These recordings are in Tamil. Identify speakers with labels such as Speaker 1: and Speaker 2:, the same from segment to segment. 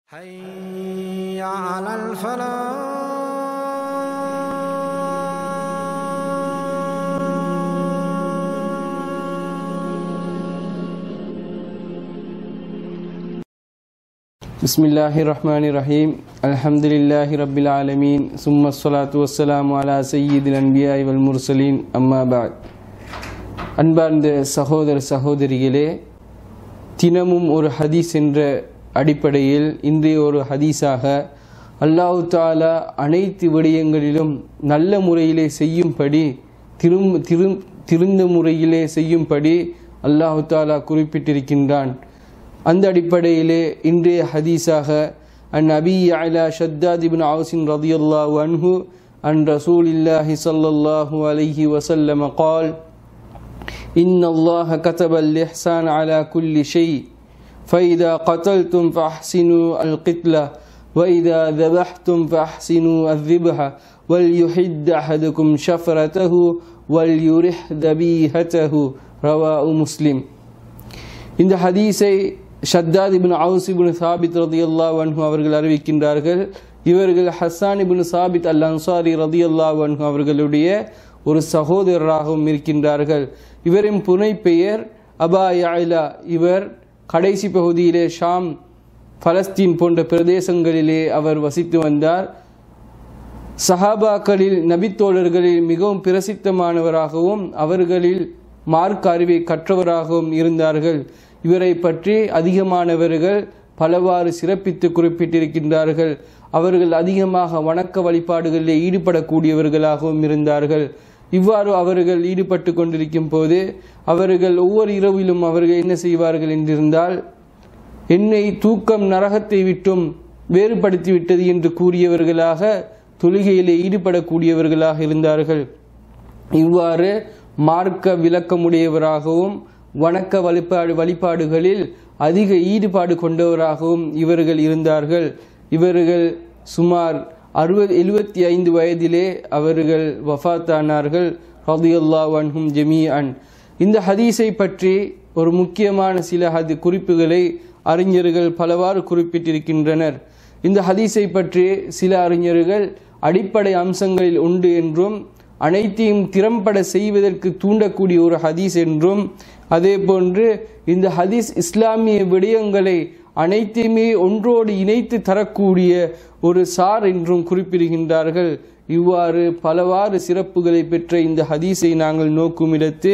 Speaker 1: حي على الفلاح
Speaker 2: بسم الله الرحمن الرحيم الحمد لله رب العالمين ثم الصلاة والسلام على سيد الأنبياء والمرسلين أما بعد அன்பார்ந்த சகோதர சகோதரிகளே தினமும் ஒரு ஹதீஸ் என்ற அடிப்படையில் இன்றைய ஒரு ஹதீஸாக அல்லாஹு தாலா அனைத்து விடயங்களிலும் நல்ல முறையிலே செய்யும்படி திரும் திரும் திருந்த முறையிலே செய்யும்படி அல்லாஹு தாலா குறிப்பிட்டிருக்கின்றான் அந்த அடிப்படையிலே இன்றைய ஹதீஸாக அன் அபி அலா ஷத்தாத் இபின் ஆசின் ரதியுல்லாஹு அன்ஹு அன் ரசூலில்லாஹி ஸல்லல்லாஹு அலைஹி வஸல்லம் قال إن الله كتب الإحسان على كل شيء فإذا قتلتم فأحسنوا القتلة وإذا ذبحتم فأحسنوا الذبح وليحد أحدكم شفرته وليرح ذبيحته رواه مسلم இந்த ஹதீஸை ஷத்தாத் இபின் அவுஸ் இபின் சாபித் ரதியுல்லா வன்ஹு அவர்கள் அறிவிக்கின்றார்கள் இவர்கள் ஹஸ்ஸான் இபின் சாபித் அல் அன்சாரி ரதியுல்லா வன்ஹு அவர்களுடைய ஒரு சகோதரராகவும் இருக்கின்றார்கள் இவரின் புனை பெயர் அபா யாயிலா இவர் கடைசி பகுதியிலே ஷாம் பலஸ்தீன் போன்ற பிரதேசங்களிலே அவர் வசித்து வந்தார் சஹாபாக்களில் நபித்தோழர்களில் மிகவும் பிரசித்தமானவராகவும் அவர்களில் மார்க் அறிவை கற்றவராகவும் இருந்தார்கள் இவரை பற்றி அதிகமானவர்கள் பலவாறு சிறப்பித்து குறிப்பிட்டிருக்கின்றார்கள் அவர்கள் அதிகமாக வணக்க வழிபாடுகளில் ஈடுபடக்கூடியவர்களாகவும் இருந்தார்கள் இவ்வாறு அவர்கள் ஈடுபட்டு கொண்டிருக்கும் போது அவர்கள் ஒவ்வொரு இரவிலும் அவர்கள் என்ன செய்வார்கள் என்றிருந்தால் என்னை தூக்கம் நரகத்தை விட்டும் வேறுபடுத்தி விட்டது என்று கூறியவர்களாக தொழுகையிலே ஈடுபடக்கூடியவர்களாக இருந்தார்கள் இவ்வாறு மார்க்க விளக்கமுடையவராகவும் வணக்க வழிபாடு வழிபாடுகளில் அதிக ஈடுபாடு கொண்டவராகவும் இவர்கள் இருந்தார்கள் இவர்கள் சுமார் அறுபது எழுபத்தி ஐந்து வயதிலே அவர்கள் வஃத்தானார்கள் ரதியுல்லா அன்ஹும் ஜமீ அன் இந்த ஹதீஸை பற்றி ஒரு முக்கியமான சில ஹதி குறிப்புகளை அறிஞர்கள் பலவாறு குறிப்பிட்டிருக்கின்றனர் இந்த ஹதீஸை பற்றி சில அறிஞர்கள் அடிப்படை அம்சங்களில் உண்டு என்றும் அனைத்தையும் திறம்பட செய்வதற்கு தூண்டக்கூடிய ஒரு ஹதீஸ் என்றும் அதே போன்று இந்த ஹதீஸ் இஸ்லாமிய விடயங்களை அனைத்தையுமே ஒன்றோடு இணைத்து தரக்கூடிய ஒரு சார் என்றும் குறிப்பிடுகின்றார்கள் இவ்வாறு பலவாறு சிறப்புகளை பெற்ற இந்த ஹதீஸை நாங்கள் நோக்கும் இடத்து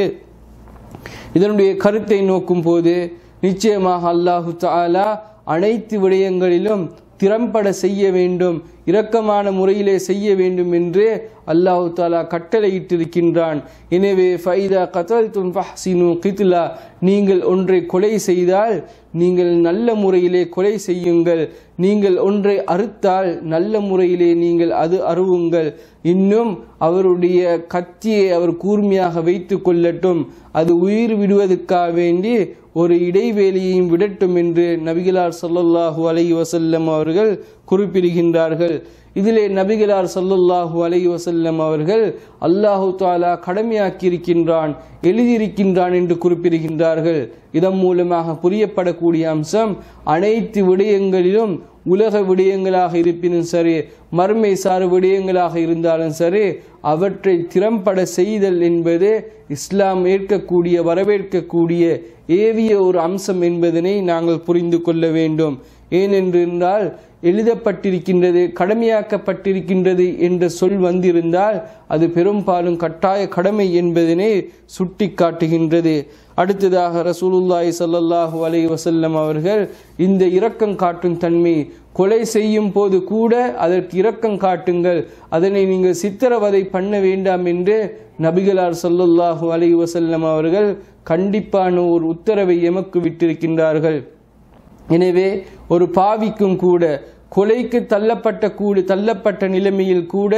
Speaker 2: இதனுடைய கருத்தை நோக்கும் போது நிச்சயமாக அல்லாஹு தாலா அனைத்து விடயங்களிலும் திறம்பட செய்ய வேண்டும் இரக்கமான முறையிலே செய்ய வேண்டும் என்று அல்லாஹு தாலா கட்டளையிட்டிருக்கின்றான் எனவே ஃபைதா கதல் துன் ஃபஹ்சினு கித்லா நீங்கள் ஒன்றை கொலை செய்தால் நீங்கள் நல்ல முறையிலே கொலை செய்யுங்கள் நீங்கள் ஒன்றை அறுத்தால் நல்ல முறையிலே நீங்கள் அது அருவுங்கள் இன்னும் அவருடைய கத்தியை அவர் கூர்மையாக வைத்து கொள்ளட்டும் அது உயிர் விடுவதற்காக வேண்டி ஒரு இடைவேளியையும் விடட்டும் என்று நபிகளார் சொல்லல்லாஹு அலை வசல்லம் அவர்கள் குறிப்பிடுகின்றார்கள் இதிலே நபிகளார் சொல்லல்லாஹு அலை வசல்லம் அவர்கள் அல்லாஹு தாலா கடமையாக்கியிருக்கின்றான் எழுதியிருக்கின்றான் என்று குறிப்பிடுகின்றார்கள் இதன் மூலமாக புரியப்படக்கூடிய அம்சம் அனைத்து விடயங்களிலும் உலக விடயங்களாக இருப்பினும் சரி மர்மை சார் விடயங்களாக இருந்தாலும் சரி அவற்றை திறம்பட செய்தல் என்பது இஸ்லாம் ஏற்கக்கூடிய வரவேற்கக்கூடிய ஏவிய ஒரு அம்சம் என்பதனை நாங்கள் புரிந்து கொள்ள வேண்டும் ஏனென்றால் எழுதப்பட்டிருக்கின்றது கடமையாக்கப்பட்டிருக்கின்றது என்ற சொல் வந்திருந்தால் அது பெரும்பாலும் கட்டாய கடமை என்பதனை சுட்டி காட்டுகின்றது அடுத்ததாக ரசூலுல்லாய் சல்லல்லாஹு அலை வசல்லம் அவர்கள் இந்த இரக்கம் காட்டும் தன்மை கொலை செய்யும் போது கூட அதற்கு இரக்கம் காட்டுங்கள் அதனை நீங்கள் சித்திரவதை பண்ண வேண்டாம் என்று நபிகளார் சல்லுல்லாஹு அலை வசல்லம் அவர்கள் கண்டிப்பான ஒரு உத்தரவை எமக்கு விட்டிருக்கின்றார்கள் எனவே ஒரு பாவிக்கும் கூட கொலைக்கு தள்ளப்பட்ட கூட தள்ளப்பட்ட நிலைமையில் கூட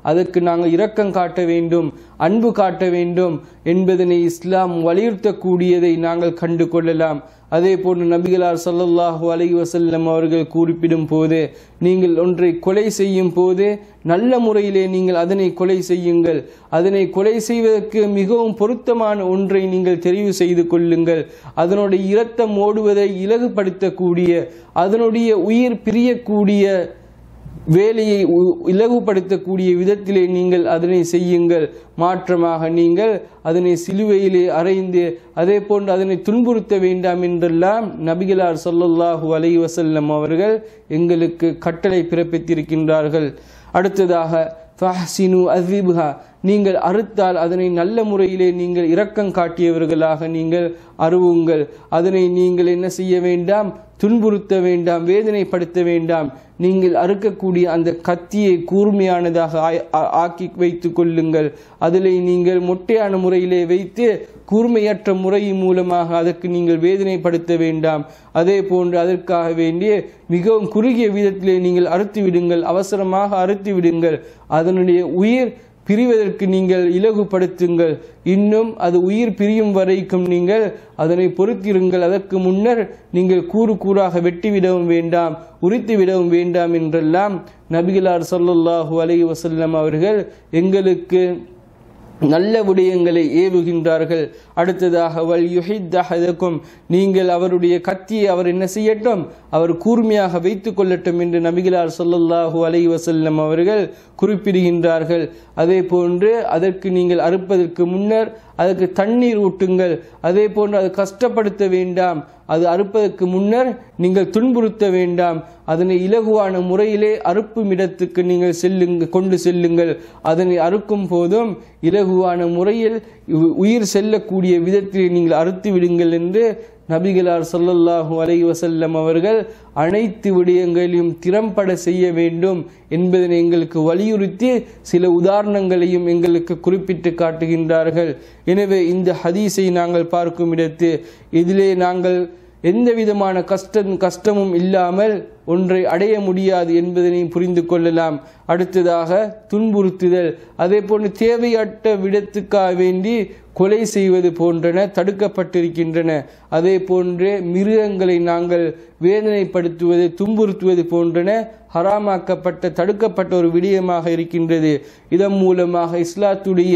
Speaker 2: அதற்கு நாங்கள் இரக்கம் காட்ட வேண்டும் அன்பு காட்ட வேண்டும் என்பதனை இஸ்லாம் வலியுறுத்தக்கூடியதை நாங்கள் கண்டு கொள்ளலாம் அதே போன்று நபிகளார் ஸல்லல்லாஹு அலைஹி வஸல்லம் அவர்கள் குறிப்பிடும் போது நீங்கள் ஒன்றை கொலை செய்யும் போது நல்ல முறையிலே நீங்கள் அதனை கொலை செய்யுங்கள் அதனை கொலை செய்வதற்கு மிகவும் பொருத்தமான ஒன்றை நீங்கள் தெரிவு செய்து கொள்ளுங்கள் அதனுடைய இரத்தம் ஓடுவதை இலகுபடுத்தக்கூடிய அதனுடைய உயிர் பிரியக்கூடிய வேலையை உ- இலகுபடுத்தக்கூடிய விதத்திலே நீங்கள் அதனை செய்யுங்கள் மாற்றமாக நீங்கள் அதனை சிலுவையிலே அறைந்து அதே போன்று அதனை துன்புறுத்த வேண்டாம் என்றெல்லாம் நபிகளார் ஸல்லல்லாஹு அலைஹி வஸல்லம் அவர்கள் எங்களுக்கு கட்டளை பிறப்பித்திருக்கின்றார்கள் அடுத்ததாக ஃபஹ்சினு அஸ்விப்ஹா நீங்கள் அறுத்தால் அதனை நல்ல முறையிலே நீங்கள் இரக்கம் காட்டியவர்களாக நீங்கள் அருவுங்கள் அதனை நீங்கள் என்ன செய்ய வேண்டாம் துன்புறுத்த வேண்டாம் வேதனைப்படுத்த வேண்டாம் நீங்கள் அறுக்கக்கூடிய அந்த கத்தியை கூர்மையானதாக ஆய்- ஆ- ஆக்கி வைத்து கொள்ளுங்கள் அதிலே நீங்கள் மொட்டையான முறையிலே வைத்து கூர்மையற்ற முறை மூலமாக அதற்கு நீங்கள் வேதனைப்படுத்த வேண்டாம் அதே போன்று அதற்காக வேண்டிய மிகவும் குறுகிய விதத்திலே நீங்கள் அறுத்து விடுங்கள் அவசரமாக அறுத்து விடுங்கள் அதனுடைய உயிர் பிரிவதற்கு நீங்கள் இலகுபடுத்துங்கள் இன்னும் அது உயிர் பிரியும் வரைக்கும் நீங்கள் அதனை பொறுத்திருங்கள் அதற்கு முன்னர் நீங்கள் கூறு கூறாக வெட்டிவிடவும் வேண்டாம் உரித்து விடவும் வேண்டாம் என்றெல்லாம் நபிகளார் ஸல்லல்லாஹு அலைஹி வஸல்லம் அவர்கள் எங்களுக்கு நல்ல விடயங்களை ஏவுகின்றார்கள் அடுத்ததாக வல் யுஹித்தஹதக்கும் நீங்கள் அவருடைய கத்தியை அவர் என்ன செய்யட்டும் அவர் கூர்மையாக வைத்துக் கொள்ளட்டும் என்று நபிகளார் ஸல்லல்லாஹு அலைஹி வஸல்லம் அவர்கள் குறிப்பிடுகின்றார்கள் அதே போன்று அதற்கு நீங்கள் அறுப்பதற்கு முன்னர் அதற்கு தண்ணீர் ஊட்டுங்கள் அதே போன்று அது கஷ்டப்படுத்த வேண்டாம் அது அறுப்பதற்கு முன்னர் நீங்கள் துன்புறுத்த வேண்டாம் அதனை இலகுவான முறையிலே அறுப்பும் இடத்துக்கு நீங்கள் செல்லுங்க கொண்டு செல்லுங்கள் அதனை அறுக்கும் போதும் இலகுவான முறையில் உ- உயிர் செல்லக்கூடிய விதத்தில் நீங்கள் அறுத்து விடுங்கள் என்று நபிகளார் ஸல்லல்லாஹு அலைஹி வஸல்லம் அவர்கள் அனைத்து விடயங்களையும் திறம்பட செய்ய வேண்டும் என்பதனை எங்களுக்கு வலியுறுத்தி சில உதாரணங்களையும் எங்களுக்கு குறிப்பிட்டு காட்டுகின்றார்கள் எனவே இந்த ஹதீஸை நாங்கள் பார்க்கும் இடத்து இதிலே நாங்கள் எந்த விதமான கஷ்டம் கஷ்டமும் இல்லாமல் ஒன்றை அடைய முடியாது என்பதனை புரிந்து கொள்ளலாம் அடுத்ததாக துன்புறுத்துதல் அதே போன்று தேவையற்ற விடத்துக்காக வேண்டி கொலை செய்வது போன்றன தடுக்கப்பட்டிருக்கின்றன அதே போன்று மிருகங்களை நாங்கள் வேதனைப்படுத்துவது துன்புறுத்துவது போன்றன ஹராமாக்கப்பட்ட தடுக்கப்பட்ட ஒரு விடயமாக இருக்கின்றது இதன் மூலமாக இஸ்லாத்துடைய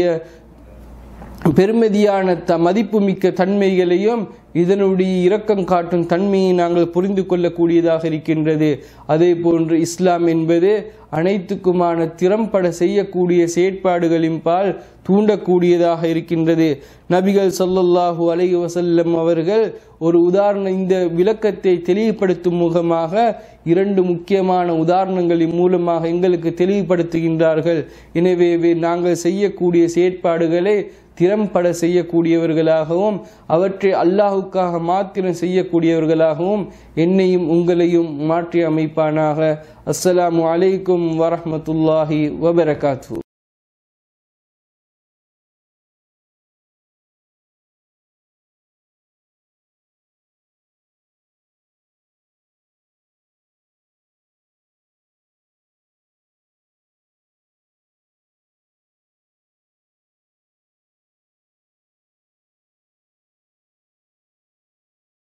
Speaker 2: பெருமதியான த மதிப்புமிக்க தன்மைகளையும் இதனுடைய இரக்கம் காட்டும் தன்மையை நாங்கள் புரிந்து கொள்ளக்கூடியதாக இருக்கின்றது அதே போன்று இஸ்லாம் என்பது அனைத்துக்குமான திறம்பட செய்யக்கூடிய செயற்பாடுகளின் பால் தூண்டக்கூடியதாக இருக்கின்றது நபிகள் ஸல்லல்லாஹு அலைஹி வஸல்லம் அவர்கள் ஒரு உதாரண இந்த விளக்கத்தை தெளிவுபடுத்தும் முகமாக இரண்டு முக்கியமான உதாரணங்களின் மூலமாக எங்களுக்கு தெளிவுபடுத்துகின்றார்கள் எனவே வே- நாங்கள் செய்யக்கூடிய செயற்பாடுகளை திறம்பட செய்யக்கூடியவர்களாகவும் அவற்றை அல்லாஹுக்காக மாத்திரம் செய்யக்கூடியவர்களாகவும் என்னையும் உங்களையும் மாற்றி அமைப்பானாக அஸ்ஸலாமு அலைக்கும் வரஹ்மத்துல்லாஹி வபரகாத்து